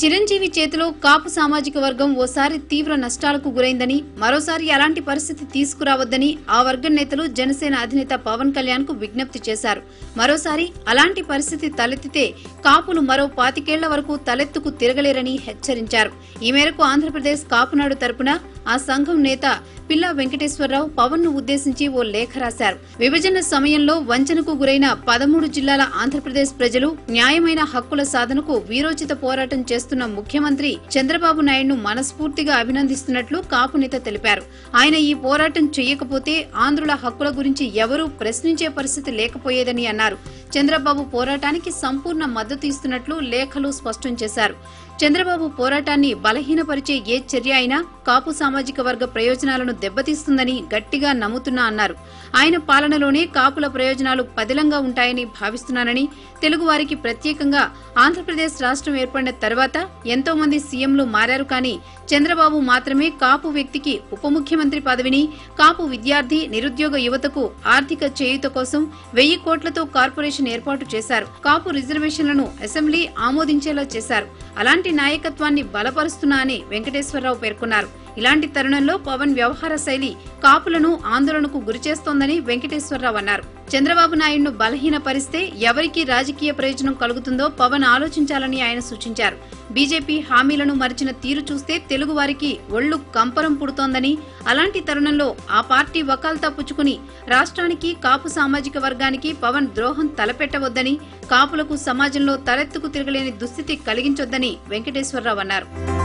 చిరంజీవి చేతిలో కాపు సామాజిక వర్గం ఓసారి తీవ్ర నష్టాలకు గురైందని మరోసారి అలాంటి పరిస్థితి తీసుకురావద్దని ఆ వర్గం నేతలు జనసేన అధినేత పవన్ కళ్యాణ్ కు విజ్ఞప్తి చేశారు మరోసారి అలాంటి పరిస్థితి తలెత్తితే కాపులు మరో పాతికేళ్ల వరకు తలెత్తుకు తిరగలేరని హెచ్చరించారు ఈ మేరకు ఆంధ్రప్రదేశ్ కాపునాడు తరపున ఆ సంఘం నేత పిల్లా వెంకటేశ్వరరావు పవన్ ను ఉద్దేశించి ఓ లేఖ రాశారు విభజన సమయంలో వంచనకు గురైన పదమూడు జిల్లాల ఆంధ్రప్రదేశ్ ప్రజలు న్యాయమైన హక్కుల సాధనకు వీరోచిత పోరాటం చేస్తున్న ముఖ్యమంత్రి చంద్రబాబు నాయుడును మనస్ఫూర్తిగా అభినందిస్తున్నట్లు కాపు నేత తెలిపారు ఆయన ఈ పోరాటం చేయకపోతే ఆంధ్రుల హక్కుల గురించి ఎవరూ ప్రశ్నించే పరిస్థితి లేకపోయేదని అన్నారు చంద్రబాబు పోరాటానికి సంపూర్ణ మద్దతు ఇస్తున్నట్లు లేఖలు స్పష్టం చేశారు చంద్రబాబు పోరాటాన్ని బలహీనపరిచే ఏ చర్య అయినా కాపు సామాజిక వర్గ ప్రయోజనాలను దెబ్బతీస్తుందని గట్టిగా నమ్ముతున్నా అన్నారు ఆయన పాలనలోనే కాపుల ప్రయోజనాలు పదిలంగా ఉంటాయని భావిస్తున్నానని తెలుగువారికి ప్రత్యేకంగా ఆంధ్రప్రదేశ్ రాష్ట్రం ఏర్పడిన తర్వాత ఎంతో మంది సీఎంలు మారారు కానీ చంద్రబాబు మాత్రమే కాపు వ్యక్తికి ఉప ముఖ్యమంత్రి పదవిని కాపు విద్యార్థి నిరుద్యోగ యువతకు ఆర్థిక చేయూత కోసం వెయ్యి కోట్లతో కార్పొరేషన్ ఏర్పాటు చేశారు కాపు రిజర్వేషన్లను అసెంబ్లీ ఆమోదించేలా చేశారు అలాంటి నాయకత్వాన్ని బలపరుస్తున్నా అని వెంకటేశ్వరరావు పేర్కొన్నారు ఇలాంటి తరుణంలో పవన్ వ్యవహార శైలి కాపులను ఆందోళనకు గురిచేస్తోందని వెంకటేశ్వరరావు అన్నారు చంద్రబాబు నాయుడును బలహీనపరిస్తే ఎవరికి రాజకీయ ప్రయోజనం కలుగుతుందో పవన్ ఆలోచించాలని ఆయన సూచించారు బీజేపీ హామీలను మరిచిన తీరు చూస్తే తెలుగు వారికి ఒళ్లు కంపరం పుడుతోందని అలాంటి తరుణంలో ఆ పార్టీ వకాల్తా పుచ్చుకుని రాష్ట్రానికి కాపు సామాజిక వర్గానికి పవన్ ద్రోహం తలపెట్టవద్దని కాపులకు సమాజంలో తలెత్తుకు తిరగలేని దుస్థితి కలిగించొద్దని వెంకటేశ్వరరావు అన్నారు